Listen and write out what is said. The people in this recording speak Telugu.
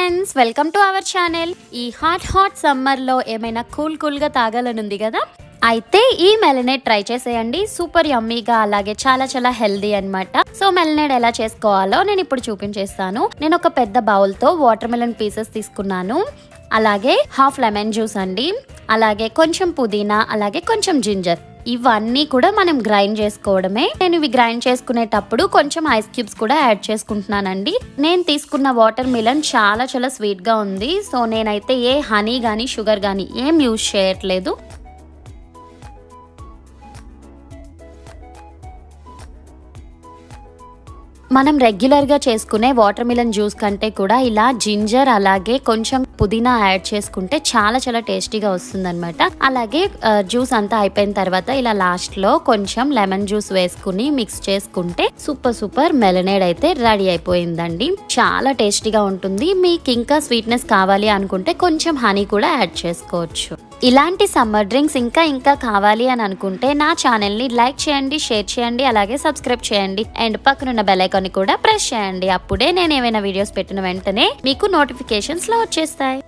friends welcome to our channel ఈ హాట్ హాట్ సమ్మర్ లో ఏమైనా కూల్ కూల్ గా తాగాలనుంది కదా అయితే ఈ మెలనేడ్ ట్రై చేసేయండి సూపర్ యమ్మీగా అలాగే చాలా చాలా హెల్దీ అన్నమాట సో మెలనేడ్ ఎలా చేసుకోవాలో నేను ఇప్పుడు చూపించేస్తాను నేను ఒక పెద్ద బౌల్ తో వాటర్ మెలన్ పీసెస్ తీసుకున్నాను అలాగే హాఫ్ లెమన్ జ్యూస్ అండి అలాగే కొంచెం పుదీనా అలాగే కొంచెం జింజర్ ఇవన్నీ కూడా మనం గ్రైండ్ చేసుకోవడమే నేను ఇవి గ్రైండ్ చేసుకునేటప్పుడు కొంచెం ఐస్ క్యూబ్స్ కూడా యాడ్ చేసుకుంటున్నానండి నేను తీసుకున్న వాటర్ మిలన్ చాలా చాలా స్వీట్ గా ఉంది సో నేనైతే ఏ హనీ గానీ షుగర్ గానీ ఏం యూజ్ చేయట్లేదు మనం రెగ్యులర్ గా చేసుకునే వాటర్ మిలన్ జ్యూస్ కంటే కూడా ఇలా జింజర్ అలాగే కొంచెం పుదీనా యాడ్ చేసుకుంటే చాలా చాలా టేస్టీగా వస్తుంది అలాగే ఆ, జ్యూస్ అంతా అయిపోయిన తర్వాత ఇలా లాస్ట్ లో కొంచెం లెమన్ జ్యూస్ వేసుకుని మిక్స్ చేసుకుంటే సూపర్ సూపర్ మెలనేడ్ అయితే రెడీ అయిపోయిందండి చాలా టేస్టీగా ఉంటుంది మీకు ఇంకా స్వీట్నెస్ కావాలి అనుకుంటే కొంచెం హనీ కూడా యాడ్ చేసుకోవచ్చు ఇలాంటి సమ్మర్ డ్రింక్స్ ఇంకా ఇంకా కావాలి అని అనుకుంటే నా ఛానల్ ని లైక్ చేయండి షేర్ చేయండి అలాగే సబ్స్క్రైబ్ చేయండి అండ్ పక్కనున్న బెల్ ఐకాన్ ని కూడా ప్రెస్ చేయండి అప్పుడే నేను ఏమైనా వీడియోస్ పెట్టిన వెంటనే మీకు నోటిఫికేషన్స్ లో వచ్చేస్తాయి